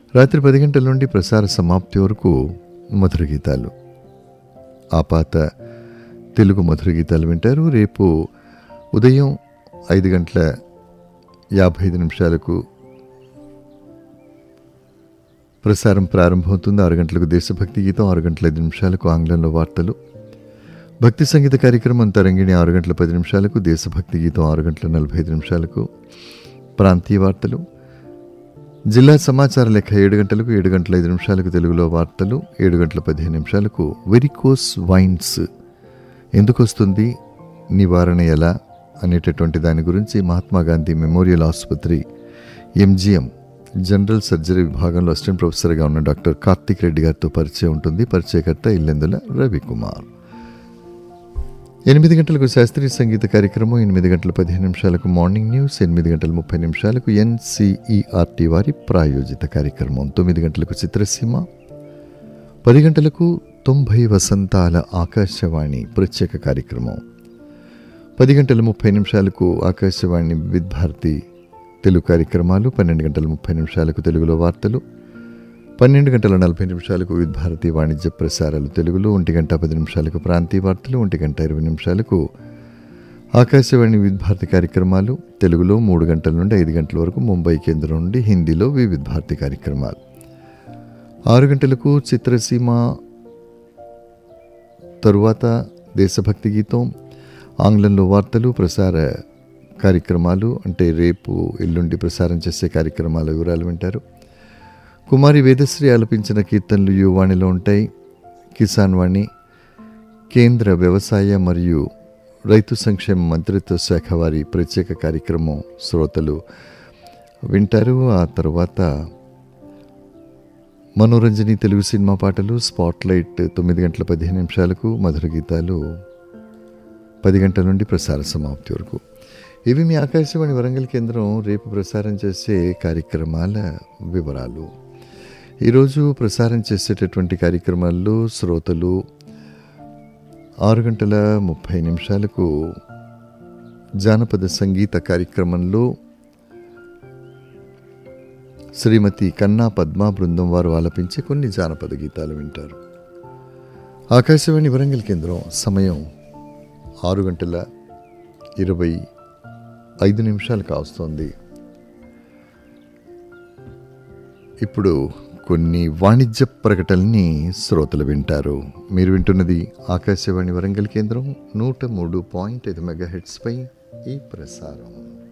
రాత్రి పది గంటల నుండి ప్రసార సమాప్తి వరకు మధుర గీతాలు ఆ పాత తెలుగు మధుర గీతాలు వింటారు రేపు ఉదయం ఐదు గంటల యాభై ఐదు నిమిషాలకు ప్రసారం ప్రారంభమవుతుంది ఆరు గంటలకు దేశభక్తి గీతం ఆరు గంటల ఐదు నిమిషాలకు ఆంగ్లంలో వార్తలు భక్తి సంగీత కార్యక్రమం తరంగిణి ఆరు గంటల పది నిమిషాలకు దేశభక్తి గీతం ఆరు గంటల నలభై ఐదు నిమిషాలకు ప్రాంతీయ వార్తలు జిల్లా సమాచార లెక్క ఏడు గంటలకు ఏడు గంటల ఐదు నిమిషాలకు తెలుగులో వార్తలు ఏడు గంటల పదిహేను నిమిషాలకు వెరికోస్ వైన్స్ ఎందుకు వస్తుంది నివారణ ఎలా అనేటటువంటి దాని గురించి మహాత్మా గాంధీ మెమోరియల్ ఆసుపత్రి ఎంజిఎం జనరల్ సర్జరీ విభాగంలో అసిస్టెంట్ ప్రొఫెసర్గా ఉన్న డాక్టర్ కార్తిక్ రెడ్డి గారితో పరిచయం ఉంటుంది పరిచయకర్త ఇల్లెందుల రవికుమార్ ఎనిమిది గంటలకు శాస్త్రీయ సంగీత కార్యక్రమం ఎనిమిది గంటల పదిహేను నిమిషాలకు మార్నింగ్ న్యూస్ ఎనిమిది గంటల ముప్పై నిమిషాలకు ఎన్సిఈఆర్టీ వారి ప్రాయోజిత కార్యక్రమం తొమ్మిది గంటలకు చిత్రసీమ పది గంటలకు తొంభై వసంతాల ఆకాశవాణి ప్రత్యేక కార్యక్రమం పది గంటల ముప్పై నిమిషాలకు ఆకాశవాణి వివిధ్ భారతి తెలుగు కార్యక్రమాలు పన్నెండు గంటల ముప్పై నిమిషాలకు తెలుగులో వార్తలు పన్నెండు గంటల నలభై నిమిషాలకు వివిధ భారతి వాణిజ్య ప్రసారాలు తెలుగులో ఒంటి గంట పది నిమిషాలకు ప్రాంతీయ వార్తలు ఒంటి గంట ఇరవై నిమిషాలకు ఆకాశవాణి వివిధ భారతి కార్యక్రమాలు తెలుగులో మూడు గంటల నుండి ఐదు గంటల వరకు ముంబై కేంద్రం నుండి హిందీలో వివిధ భారతి కార్యక్రమాలు ఆరు గంటలకు చిత్రసీమ తరువాత దేశభక్తి గీతం ఆంగ్లంలో వార్తలు ప్రసార కార్యక్రమాలు అంటే రేపు ఎల్లుండి ప్రసారం చేసే కార్యక్రమాల వివరాలు వింటారు కుమారి వేదశ్రీ ఆలపించిన కీర్తనలు యువాణిలో ఉంటాయి కిసాన్ వాణి కేంద్ర వ్యవసాయ మరియు రైతు సంక్షేమ మంత్రిత్వ శాఖ వారి ప్రత్యేక కార్యక్రమం శ్రోతలు వింటారు ఆ తర్వాత మనోరంజని తెలుగు సినిమా పాటలు స్పాట్లైట్ తొమ్మిది గంటల పదిహేను నిమిషాలకు మధుర గీతాలు పది గంటల నుండి ప్రసార సమాప్తి వరకు ఇవి మీ ఆకాశవాణి వరంగల్ కేంద్రం రేపు ప్రసారం చేసే కార్యక్రమాల వివరాలు ఈరోజు ప్రసారం చేసేటటువంటి కార్యక్రమాల్లో శ్రోతలు ఆరు గంటల ముప్పై నిమిషాలకు జానపద సంగీత కార్యక్రమంలో శ్రీమతి కన్నా పద్మా బృందం వారు ఆలపించే కొన్ని జానపద గీతాలు వింటారు ఆకాశవాణి వరంగల్ కేంద్రం సమయం ఆరు గంటల ఇరవై ఐదు నిమిషాలు కావస్తోంది ఇప్పుడు కొన్ని వాణిజ్య ప్రకటనల్ని శ్రోతలు వింటారు మీరు వింటున్నది ఆకాశవాణి వరంగల్ కేంద్రం నూట మూడు పాయింట్ ఐదు మెగా హెడ్స్పై ఈ ప్రసారం